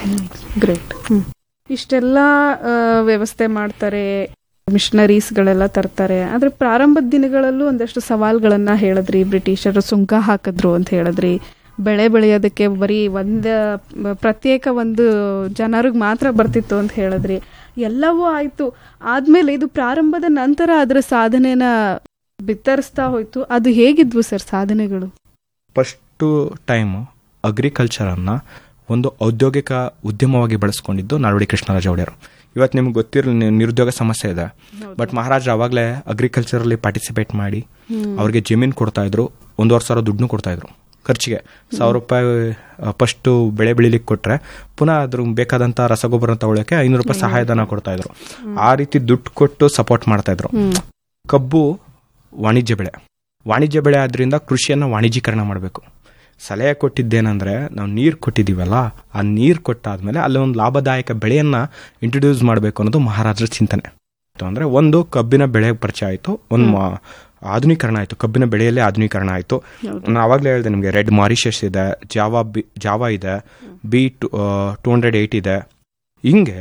Great ಇಷ್ಟೆಲ್ಲ ಆ, ವ್ಯವಸ್ಥೆ ಮಾಡ್ತಾರೆ ಮಿಷನರೀಸ್ಗಳೆಲ್ಲ ತರ್ತಾರೆ ಆದ್ರೆ ಪ್ರಾರಂಭದ ದಿನಗಳಲ್ಲೂ ಒಂದಷ್ಟು ಸವಾಲ್ಗಳನ್ನ ಹೇಳಿದ್ರಿ ಬ್ರಿಟಿಷರು ಸುಂಕ ಹಾಕಿದ್ರು ಅಂತ ಹೇಳಿದ್ರಿ ಬೆಳೆ ಬೆಳೆಯೋದಕ್ಕೆ ಬರೀ ಒಂದ ಪ್ರತ್ಯೇಕ ಒಂದು ಜನರಿಗೆ ಮಾತ್ರ ಬರ್ತಿತ್ತು ಅಂತ ಹೇಳಿದ್ರಿ ಎಲ್ಲವೂ ಆಯ್ತು ಆದ್ಮೇಲೆ ಇದು ಪ್ರಾರಂಭದ ನಂತರ ಅದರ ಸಾಧನೆನ ಬಿತ್ತರಿಸ್ತಾ ಹೋಯ್ತು ಅದು ಹೇಗಿದ್ವು ಸರ್ ಸಾಧನೆಗಳು ಫಸ್ಟು ಟೈಮ್ ಅಗ್ರಿಕಲ್ಚರನ್ನು ಒಂದು ಔದ್ಯೋಗಿಕ ಉದ್ಯಮವಾಗಿ ಬಳಸ್ಕೊಂಡಿದ್ದು ನಾಲ್ವಡಿ ಕೃಷ್ಣರಾಜ ಒಡೆಯರು ಇವತ್ತು ನಿಮ್ಗೆ ಗೊತ್ತಿರಲಿ ನಿರುದ್ಯೋಗ ಸಮಸ್ಯೆ ಇದೆ ಬಟ್ ಮಹಾರಾಜರು ಅವಾಗಲೇ ಅಗ್ರಿಕಲ್ಚರಲ್ಲಿ ಪಾರ್ಟಿಸಿಪೇಟ್ ಮಾಡಿ ಅವ್ರಿಗೆ ಜಮೀನು ಕೊಡ್ತಾ ಇದ್ರು ಒಂದೂವರೆ ಸಾವಿರ ದುಡ್ಡು ಕೊಡ್ತಾ ಇದ್ರು ಖರ್ಚಿಗೆ ಸಾವಿರ ರೂಪಾಯಿ ಫಸ್ಟು ಬೆಳೆ ಬೆಳಿಲಿಕ್ಕೆ ಕೊಟ್ರೆ ಪುನಃ ಅದ್ರ ಬೇಕಾದಂಥ ರಸಗೊಬ್ಬರ ತಗೊಳ್ಳೋಕೆ ಐನೂರು ರೂಪಾಯಿ ಸಹಾಯಧನ ಕೊಡ್ತಾ ಇದ್ರು ಆ ರೀತಿ ದುಡ್ಡು ಕೊಟ್ಟು ಸಪೋರ್ಟ್ ಮಾಡ್ತಾ ಇದ್ರು ಕಬ್ಬು ವಾಣಿಜ್ಯ ಬೆಳೆ ವಾಣಿಜ್ಯ ಬೆಳೆ ಆದ್ರಿಂದ ಕೃಷಿಯನ್ನು ವಾಣಿಜ್ಯೀಕರಣ ಮಾಡಬೇಕು ಸಲಹೆ ಕೊಟ್ಟಿದ್ದೇನೆಂದ್ರೆ ನಾವು ನೀರು ಕೊಟ್ಟಿದ್ದೀವಲ್ಲ ಆ ನೀರು ಕೊಟ್ಟಾದ್ಮೇಲೆ ಅಲ್ಲಿ ಒಂದು ಲಾಭದಾಯಕ ಬೆಳೆಯನ್ನ ಇಂಟ್ರೊಡ್ಯೂಸ್ ಮಾಡಬೇಕು ಅನ್ನೋದು ಮಹಾರಾಜರ ಚಿಂತನೆ ಅಂದ್ರೆ ಒಂದು ಕಬ್ಬಿನ ಬೆಳೆ ಪರಿಚಯ ಆಯಿತು ಒಂದು ಮಾ- ಆಧುನೀಕರಣ ಆಯಿತು ಕಬ್ಬಿನ ಬೆಳೆಯಲ್ಲೇ ಆಧುನೀಕರಣ ಆಯಿತು ನಾನು ಆವಾಗಲೇ ಹೇಳಿದೆ ನಿಮಗೆ ರೆಡ್ ಮಾರಿಷಸ್ ಇದೆ ಜಾವಾ ಬಿ ಜಾವಾ ಇದೆ B two two hundred eight ಇದೆ ಹಿಂಗೆ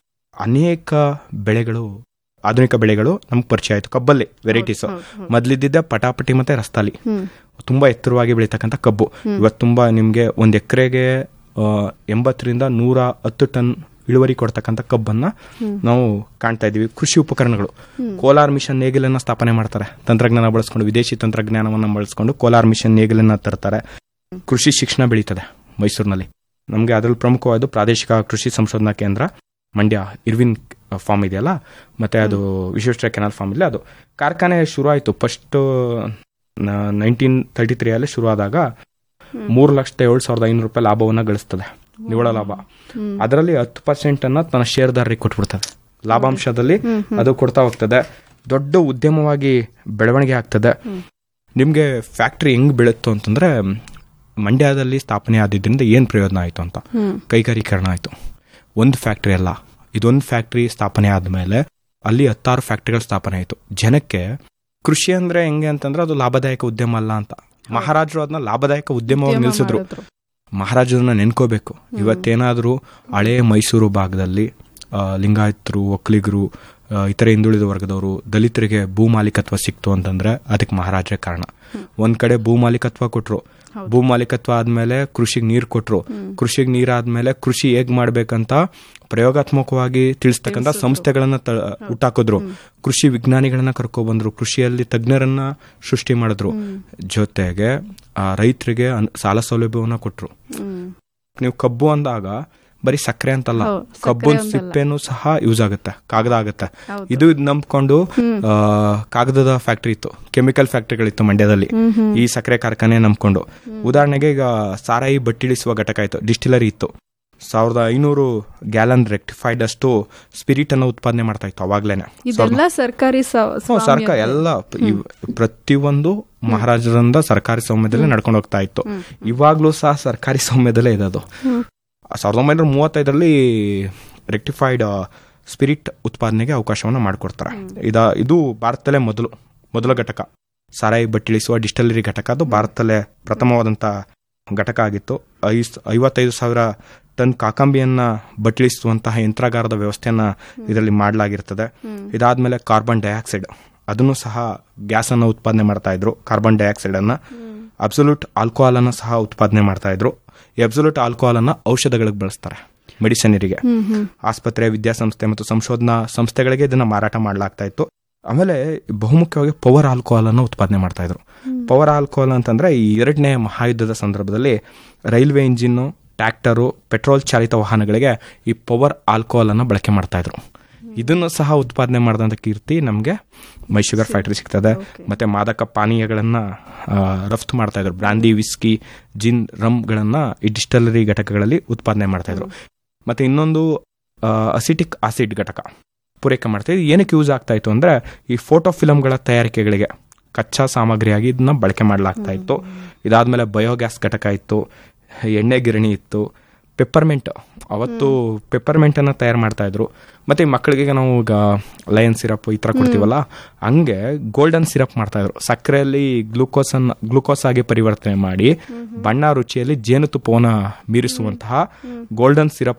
ಅನೇಕ ಬೆಳೆಗಳು ಆಧುನಿಕ ಬೆಳೆಗಳು ನಮ್ಗೆ ಪರಿಚಯ ಆಯಿತು ಕಬ್ಬಲ್ಲಿ ವೆರೈಟೀಸ್ ಮೊದಲಿದ್ದಿದ್ದೆ ಪಟಾಪಟಿ ಮತ್ತೆ ರಸ್ತಾಲಿ ತುಂಬಾ ಎತ್ತರವಾಗಿ ಬೆಳೀತಕ್ಕಂಥ ಕಬ್ಬು ಇವತ್ತು ತುಂಬಾ ನಿಮಗೆ ಒಂದು ಎಕರೆಗೆ ಎಂಬತ್ತರಿಂದ ನೂರ ಹತ್ತು ಟನ್ ಇಳುವರಿ ಕೊಡ್ತಕ್ಕಂಥ ಕಬ್ಬನ್ನ ನಾವು ಕಾಣ್ತಾ ಇದೀವಿ ಕೃಷಿ ಉಪಕರಣಗಳು ಕೋಲಾರ್ ಮಿಷನ್ ನೇಗಿಲನ್ನ ಸ್ಥಾಪನೆ ಮಾಡ್ತಾರೆ ತಂತ್ರಜ್ಞಾನ ಬಳಸ್ಕೊಂಡು ವಿದೇಶಿ ತಂತ್ರಜ್ಞಾನವನ್ನ ಬಳಸ್ಕೊಂಡು ಕೋಲಾರ್ ಮಿಷನ್ ನೇಗಿಲನ್ನ ತರ್ತಾರೆ ಕೃಷಿ ಶಿಕ್ಷಣ ಬೆಳೀತದೆ ಮೈಸೂರಿನಲ್ಲಿ ನಮಗೆ ಅದರಲ್ಲಿ ಪ್ರಮುಖವಾದ ಪ್ರಾದೇಶಿಕ ಕೃಷಿ ಸಂಶೋಧನಾ ಕೇಂದ್ರ ಮಂಡ್ಯ ಇರ್ವಿನ್ ಫಾರ್ಮ್ ಇದೆಯಲ್ಲ ಮತ್ತೆ ಅದು ವಿಶ್ವೇಶ್ವರ ಕೆನಾಲ್ ಫಾರ್ಮ್ ಇಲ್ಲ ಅದು ಕಾರ್ಖಾನೆ ಶುರು ಆಯಿತು ಫಸ್ಟ್ ನೈನ್ಟೀನ್ ತರ್ಟಿ ತ್ರೀ ಅಲ್ಲಿ ಶುರು ಆದಾಗ ಮೂರು ಲಕ್ಷದ ಏಳು ಸಾವಿರದ ಐನೂರು ರೂಪಾಯಿ ಲಾಭವನ್ನ ಗಳಿಸ್ತದೆ ನಿವ್ವಳ ಲಾಭ ಅದರಲ್ಲಿ ಹತ್ತು ಪರ್ಸೆಂಟ್ ಅನ್ನ ತನ್ನ ಷೇರ್ದಾರರಿಗೆ ಕೊಟ್ಬಿಡ್ತದೆ ಲಾಭಾಂಶದಲ್ಲಿ ಅದು ಕೊಡ್ತಾ ಹೋಗ್ತದೆ ದೊಡ್ಡ ಉದ್ಯಮವಾಗಿ ಬೆಳವಣಿಗೆ ಆಗ್ತದೆ ನಿಮ್ಗೆ ಫ್ಯಾಕ್ಟ್ರಿ ಹೆಂಗ್ ಬೆಳುತ್ತು ಅಂತಂದ್ರೆ ಮಂಡ್ಯದಲ್ಲಿ ಸ್ಥಾಪನೆ ಆದಿದ್ದರಿಂದ ಏನ್ ಪ್ರಯೋಜನ ಆಯ್ತು ಅಂತ ಕೈಗಾರೀಕರಣ ಆಯ್ತು ಒಂದು ಫ್ಯಾಕ್ಟ್ರಿ ಅಲ್ಲ ಇದೊಂದು ಫ್ಯಾಕ್ಟ್ರಿ ಸ್ಥಾಪನೆ ಆದ್ಮೇಲೆ ಅಲ್ಲಿ ಹತ್ತಾರು ಫ್ಯಾಕ್ಟ್ರಿಗಳು ಸ್ಥಾಪನೆ ಆಯ್ತು ಜನಕ್ಕೆ ಕೃಷಿ ಅಂದ್ರೆ ಹೆಂಗೆ ಅಂತಂದ್ರೆ ಅದು ಲಾಭದಾಯಕ ಉದ್ಯಮ ಅಲ್ಲ ಅಂತ ಮಹಾರಾಜರು ಅದನ್ನ ಲಾಭದಾಯಕ ಉದ್ಯಮವಾಗಿ ನಿಲ್ಸಿದ್ರು ಮಹಾರಾಜರನ್ನ ನೆನ್ಕೋಬೇಕು ಇವತ್ತೇನಾದ್ರೂ ಹಳೆ ಮೈಸೂರು ಭಾಗದಲ್ಲಿ ಆ, ಲಿಂಗಾಯತರು ಒಕ್ಕಲಿಗರು ಆ, ಇತರೆ ಹಿಂದುಳಿದ ವರ್ಗದವರು ದಲಿತರಿಗೆ ಭೂ ಮಾಲೀಕತ್ವ ಸಿಕ್ತು ಅಂತಂದ್ರೆ ಅದಕ್ಕೆ ಮಹಾರಾಜರೇ ಕಾರಣ ಒಂದ್ ಕಡೆ ಭೂ ಮಾಲೀಕತ್ವ ಕೊಟ್ರು ಭೂ ಮಾಲೀಕತ್ವ ಆದ್ಮೇಲೆ ಕೃಷಿಗೆ ನೀರ್ ಕೊಟ್ರು ಕೃಷಿಗೆ ನೀರ್ ಆದ್ಮೇಲೆ ಕೃಷಿ ಹೇಗ್ ಮಾಡ್ಬೇಕಂತ ಪ್ರಯೋಗಾತ್ಮಕವಾಗಿ ತಿಳಿಸ್ತಕ್ಕಂಥ ಸಂಸ್ಥೆಗಳನ್ನ ತ- ಹುಟ್ಟಾಕಿದ್ರು ಕೃಷಿ ವಿಜ್ಞಾನಿಗಳನ್ನ ಕರ್ಕೊಬಂದ್ರು ಕೃಷಿಯಲ್ಲಿ ತಜ್ಞರನ್ನ ಸೃಷ್ಟಿ ಮಾಡಿದ್ರು ಜೊತೆಗೆ ಆ ರೈತರಿಗೆ ಅನ್- ಸಾಲ ಸೌಲಭ್ಯವನ್ನ ಕೊಟ್ರು ನೀವು ಕಬ್ಬು ಅಂದಾಗ ಬರೀ ಸಕ್ಕರೆ ಅಂತಲ್ಲ ಹೌದು, ಸಕ್ಕರೆ ಕಬ್ಬು ಒಂದಲ್ಲ. ಸಿಪ್ಪೆನೂ ಸಹ ಯೂಸ್ ಆಗುತ್ತೆ ಕಾಗದ ಆಗುತ್ತೆ ಹೌದು. ಇದು ಇದ್ ನಂಬ್ಕೊಂಡು ಆ, ಕಾಗದದ ಫ್ಯಾಕ್ಟ್ರಿ ಇತ್ತು ಕೆಮಿಕಲ್ ಫ್ಯಾಕ್ಟ್ರಿಗಳಿತ್ತು ಮಂಡ್ಯದಲ್ಲಿ ಈ ಸಕ್ಕರೆ ಕಾರ್ಖಾನೆ ನಂಬ್ಕೊಂಡು ಉದಾಹರಣೆಗೆ ಈಗ ಸಾರಾಯಿ ಬಟ್ಟಿಳಿಸುವ ಘಟಕ ಇತ್ತು ಡಿಸ್ಟಿಲರಿ ಇತ್ತು ಸಾವಿರದ ಐನೂರು ಗ್ಯಾಲನ್ ರೆಕ್ಟಿಫೈಡ್ ಅಷ್ಟು ಸ್ಪಿರಿಟ್ ಅನ್ನು ಉತ್ಪಾದನೆ ಮಾಡ್ತಾ ಇತ್ತು ಅವಾಗ್ಲೇನೆ ಇದೆಲ್ಲ ಸರ್ಕಾರಿ ಸ- ಹ್ಮ್, ಸ್ವಾಮ್ಯ ಸರ್ಕಾರ ಎಲ್ಲ ಇವ್- ಪ್ರತಿಯೊಂದು ಮಹಾರಾಜರಿಂದ ಸರ್ಕಾರಿ ಸೌಮ್ಯದಲ್ಲೇ ನಡ್ಕೊಂಡು ಹೋಗ್ತಾ ಇತ್ತು ಇವಾಗ್ಲೂ ಸಹ ಸರ್ಕಾರಿ ಸೌಮ್ಯದಲ್ಲೇ ಇದೆ ಅದು ಸಾವಿರದ ಒಂಬೈನೂರ ಮೂವತ್ತೈದರಲ್ಲಿ ರೆಕ್ಟಿಫೈಡ್ ಸ್ಪಿರಿಟ್ ಉತ್ಪಾದನೆಗೆ ಅವಕಾಶವನ್ನು ಮಾಡಿಕೊಡ್ತಾರೆ ಇದ ಇದು ಭಾರತದಲ್ಲೇ ಮೊದಲು ಮೊದಲ ಘಟಕ ಸಾರಾಯಿ ಬಟ್ಟಿಳಿಸುವ ಡಿಸ್ಟಲರಿ ಘಟಕ ಅದು ಭಾರತದಲ್ಲೇ ಪ್ರಥಮವಾದಂಥ ಘಟಕ ಆಗಿತ್ತು ಐಸ್ ಐವತ್ತೈದು ಸಾವಿರ ಟನ್ ಕಾಕಂಬಿಯನ್ನ ಬಟ್ಟಿಳಿಸುವಂತಹ ಯಂತ್ರಾಗಾರದ ವ್ಯವಸ್ಥೆಯನ್ನ ಇದರಲ್ಲಿ ಮಾಡಲಾಗಿರ್ತದೆ ಇದಾದ್ಮೇಲೆ ಕಾರ್ಬನ್ ಡೈಆಕ್ಸೈಡ್ ಅದನ್ನು ಸಹ ಗ್ಯಾಸ್ ಅನ್ನು ಉತ್ಪಾದನೆ ಮಾಡ್ತಾ ಇದ್ರು ಕಾರ್ಬನ್ ಡೈಆಕ್ಸೈಡ್ ಅನ್ನ ಅಬ್ಸಲ್ಯೂಟ್ ಆಲ್ಕೋಹಾಲ್ ಅನ್ನ ಸಹ ಉತ್ಪಾದನೆ ಮಾಡ್ತಾ ಇದ್ರು ಈ ಅಬ್ಸಲ್ಯೂಟ್ ಆಲ್ಕೋಹಾಲ್ ಅನ್ನ ಔಷಧಗಳಿಗೆ ಬಳಸ್ತಾರೆ ಮೆಡಿಸಿನರಿಗೆ ಆಸ್ಪತ್ರೆ ವಿದ್ಯಾಸಂಸ್ಥೆ ಮತ್ತು ಸಂಶೋಧನಾ ಸಂಸ್ಥೆಗಳಿಗೆ ಇದನ್ನ ಮಾರಾಟ ಮಾಡಲಾಗ್ತಾ ಇತ್ತು ಆಮೇಲೆ ಬಹುಮುಖ್ಯವಾಗಿ ಪವರ್ ಆಲ್ಕೋಹಾಲ್ ಅನ್ನು ಉತ್ಪಾದನೆ ಮಾಡ್ತಾ ಇದ್ರು ಪವರ್ ಆಲ್ಕೋಹಾಲ್ ಅಂತಂದ್ರೆ ಈ ಎರಡನೇ ಮಹಾಯುದ್ಧದ ಸಂದರ್ಭದಲ್ಲಿ ರೈಲ್ವೆ ಇಂಜಿನ್ ಟ್ರ್ಯಾಕ್ಟರು ಪೆಟ್ರೋಲ್ ಚಾಲಿತ ವಾಹನಗಳಿಗೆ ಈ ಪವರ್ ಆಲ್ಕೋಹಾಲ್ ಅನ್ನ ಬಳಕೆ ಮಾಡ್ತಾ ಇದ್ರು ಇದನ್ನು ಸಹ ಉತ್ಪಾದನೆ ಮಾಡಿದಂಥ ಕೀರ್ತಿ ನಮಗೆ ಮೈ ಶುಗರ್ ಫ್ಯಾಕ್ಟರಿ ಸಿಗ್ತದೆ ಮತ್ತೆ ಮಾದಕ ಪಾನೀಯಗಳನ್ನ ಆ, ರಫ್ತು ಮಾಡ್ತಾ ಇದ್ರು ಬ್ರಾಂದಿ ವಿಸ್ಕಿ ಜಿನ್ ರಮ್ಗಳನ್ನ ಈ ಡಿಸ್ಟಲರಿ ಘಟಕಗಳಲ್ಲಿ ಉತ್ಪಾದನೆ ಮಾಡ್ತಾ ಇದ್ರು ಮತ್ತೆ ಇನ್ನೊಂದು ಅಸಿಟಿಕ್ ಆಸಿಡ್ ಘಟಕ ಪೂರೈಕೆ ಮಾಡ್ತಾ ಇದ್ರು ಏನಕ್ಕೆ ಯೂಸ್ ಆಗ್ತಾ ಇತ್ತು ಅಂದ್ರೆ ಈ ಫೋಟೋ ಫಿಲಮ್ಗಳ ತಯಾರಿಕೆಗಳಿಗೆ ಕಚ್ಚಾ ಸಾಮಗ್ರಿಯಾಗಿ ಇದನ್ನ ಬಳಕೆ ಮಾಡಲಾಗ್ತಾ ಇತ್ತು ಇದಾದ್ಮೇಲೆ ಬಯೋಗ್ಯಾಸ್ ಘಟಕ ಇತ್ತು ಎಣ್ಣೆ ಗಿರಣಿ ಇತ್ತು ಪೆಪ್ಪರ್ಮೆಂಟ್ ಅವತ್ತು ಪೆಪ್ಪರ್ಮೆಂಟ್ ಅನ್ನ ತಯಾರು ಮಾಡ್ತಾ ಇದ್ರು ಮತ್ತೆ ಈ ಮಕ್ಕಳಿಗೆ ನಾವು ಈಗ ಲಯನ್ ಸಿರಪ್ ಈ ತರ ಕೊಡ್ತೀವಲ್ಲ ಹಂಗೆ ಗೋಲ್ಡನ್ ಸಿರಪ್ ಮಾಡ್ತಾ ಇದ್ರು ಸಕ್ಕರೆಯಲ್ಲಿ ಗ್ಲೂಕೋಸ್ ಅನ್ನ ಗ್ಲೂಕೋಸ್ ಆಗಿ ಪರಿವರ್ತನೆ ಮಾಡಿ ಬಣ್ಣ ರುಚಿಯಲ್ಲಿ ಜೇನುತುಪ್ಪವನ್ನ ಮೀರಿಸುವಂತಹ ಗೋಲ್ಡನ್ ಸಿರಪ್